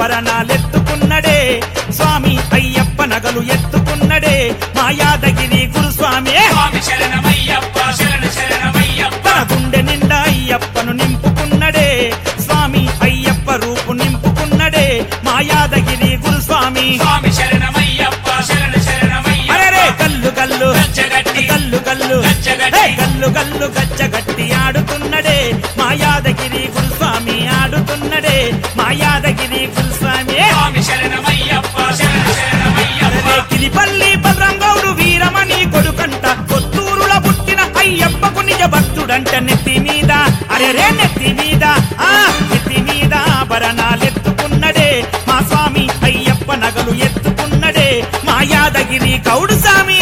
ఆభరణాలెత్తుకున్నడే స్వామి అయ్యప్ప నగలు ఎత్తుకున్నడే మా యాదగిరి గురుస్వామి స్వామి శరణమయ్యప్ప శరణ శరణమయ్యప్ప తన గుండె నిండా అయ్యప్పను నింపుకున్నడే స్వామి అయ్యప్ప రూపు నింపుకున్నడే మా యాదగిరి గురుస్వామి స్వామి శరణమయ్యప్ప శరణ శరణమయ్యప్ప అరే గల్లు గల్లు గజ్జగట్టి గల్లు గల్లు గజ్జగట్టి. హే, గల్లు గల్లు గచ్చగట్టి ఆడుతున్నడే మా యాదగిరి గురుస్వామి ఆడుతున్నడే మా యాదగిరి గురుస్వామి స్వామి శరణమయ్యప్ప శరణ శరణమయ్యప్ప అరే కిలిపల్లి బలరంగౌడు వీరమణి కొడుకంట కొత్తూరుల పుట్టిన అయ్యప్పకు నిజ భక్తుడంట నెత్తి మీద అరే రే నెత్తి మీద ఆ నెత్తి మీద ఆభరణాలెత్తుకున్నడే మా స్వామి అయ్యప్ప నగలు ఎత్తుకున్నడే మా యాదగిరి కౌడు స్వామి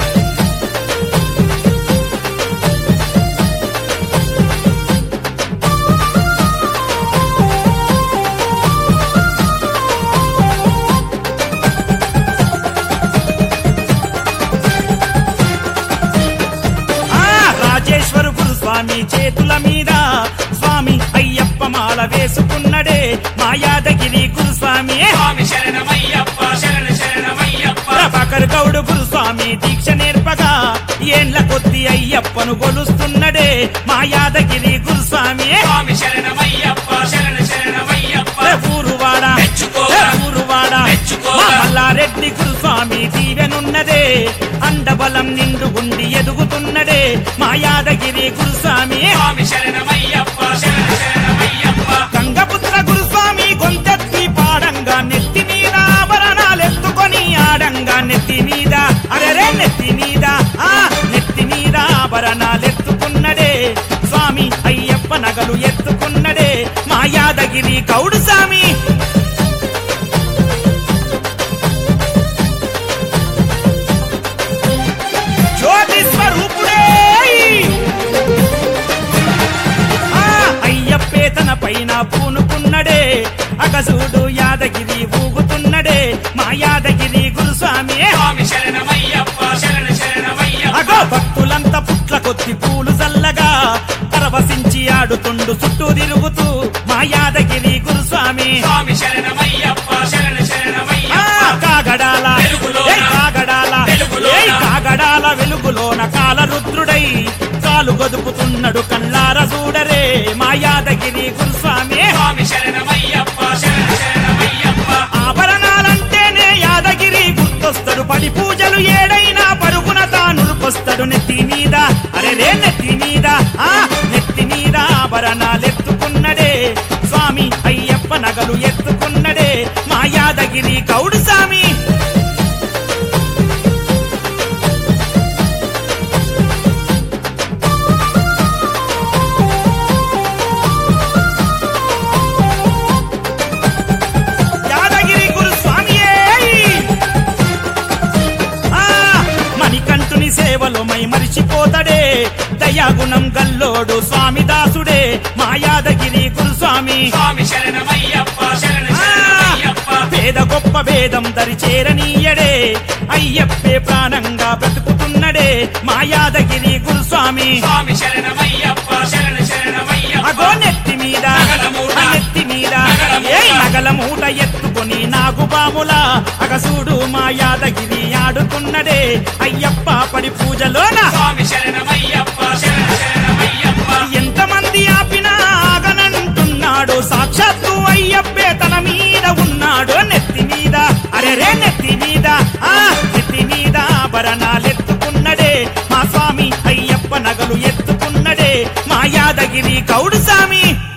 ఆ రాజేశ్వరు గురు స్వామి చేతుల మీద స్వామి అయ్యప్ప మాల వేసుకున్నడే మా యాదగిరి గురు స్వామి స్వామి శరణమయ్యప్ప శరణ శరణమయ్యప్ప ప్రభాకర్ గౌడు గురు స్వామి దీక్ష నేర్పగా ఏండ్ల కొద్ది అయ్యప్పను కొలుస్తున్నడే మా యాదగిరి గురు స్వామి స్వామి శరణమయ్యప్ప శరణ శరణమయ్యప్ప ఊరువాడ మెచ్చుకోరా. ఊరువాడ మెచ్చుకోరా. మా మల్లారెడ్డి గురుస్వామి దీవెనున్నదే అండబలం నిండు గుండి ఎదుగుతున్నడే మా యాదగిరి గురుస్వామి స్వామి శరణమయ్యప్ప శరణ శరణమయ్యప్ప గంగపుత్ర గురుస్వామి గొంతెత్తి పాడంగా నెత్తి మీద ఆభరణాలెత్తుకొని ఆడంగా నెత్తి మీద అరెరే నెత్తి మీద ఆ నెత్తి మీద ఆభరణాలెత్తుకున్నడే స్వామి అయ్యప్ప నగలు ఎత్తుకున్నడే మా యాదగిరి కౌడు స్వామి జ్యోతి స్వరూపుడే ఆ అయ్యప్పే తన పైన పూనుకున్నడే అగజూడు యాదగిరి ఊగుతున్నడే మా యాదగిరి గురుస్వామి స్వామి శరణమయ్యప్ప శరణ శరణమయ్యప్ప అగో భక్తులంతా పుట్ల కొద్ది పూలు చల్లగా పరవశించి ఆడుతుండు చుట్టూ తిరుగుతూ మా యాదగిరి గురుస్వామి స్వామి శరణమయ్యప్ప శరణ ఆ శరణమయ్యప్ప కాగడాల వెలుగులోన, ఏయ్ కాగడాల వెలుగులోన. ఏయ్ కాగడాల వెలుగులోన కాలరుద్రుడై కాలు గదుపుతున్నాడు కళ్ళార చూడరే మా యాదగిరి గురుస్వామి స్వామి శరణమయ్యప్ప శరణ శరణమయ్యప్ప ఆభరణాలంటేనే యాదగిరి గుర్తొస్తాడు పడి పూజలు ఏడైనా పరుగున తానుకొస్తాడు నెత్తి మీద అరే రే నెత్తి మీద ఆ నెత్తి మీద ఆభరణాలెత్తుకున్నడే స్వామి అయ్యప్ప నగలు ఎత్తుకున్నడే మా యాదగిరి కౌడు స్వామి యాదగిరి గురు స్వామియే ఆ మణికంఠుని సేవలో మై మరిచిపోతడే దయాగుణం గల్లోడు స్వామి దాసుడే మా యాదగిరి గురు స్వామి స్వామి శరణమయ్యప్ప శరణ ఆ, శరణమయ్యప్ప పేద గొప్ప భేదం దరి చేరనీయడే అయ్యప్పే ప్రాణంగా బ్రతుకుతున్నడే మా యాదగిరి గురు స్వామి స్వామి శరణమయ్యప్ప శరణ శరణమయ్యప్ప అగో నెత్తి మీద నగల మూట. ఆ నెత్తి మీద నగల మూట. ఏయ్ నగల మూట ఎత్తుకొని నాగుబాముల అగసూడు మా యాదగిరి ఆడుతున్నడే అయ్యప్ప పడి పూజలోన స్వామి శరణమయ్యప్ప శరణ శరణమయ్యప్ప ఎంతమంది ఆపినా ఆగనంటున్నాడు సాక్షాత్తు అయ్యప్పే తన మీద ఉన్నాడు నెత్తి మీద అరే రే నెత్తి మీద ఆ నెత్తి మీద ఆభరణాలెత్తుకున్నడే మా స్వామి అయ్యప్ప నగలు ఎత్తుకున్నడే మా యాదగిరి కౌడు స్వామి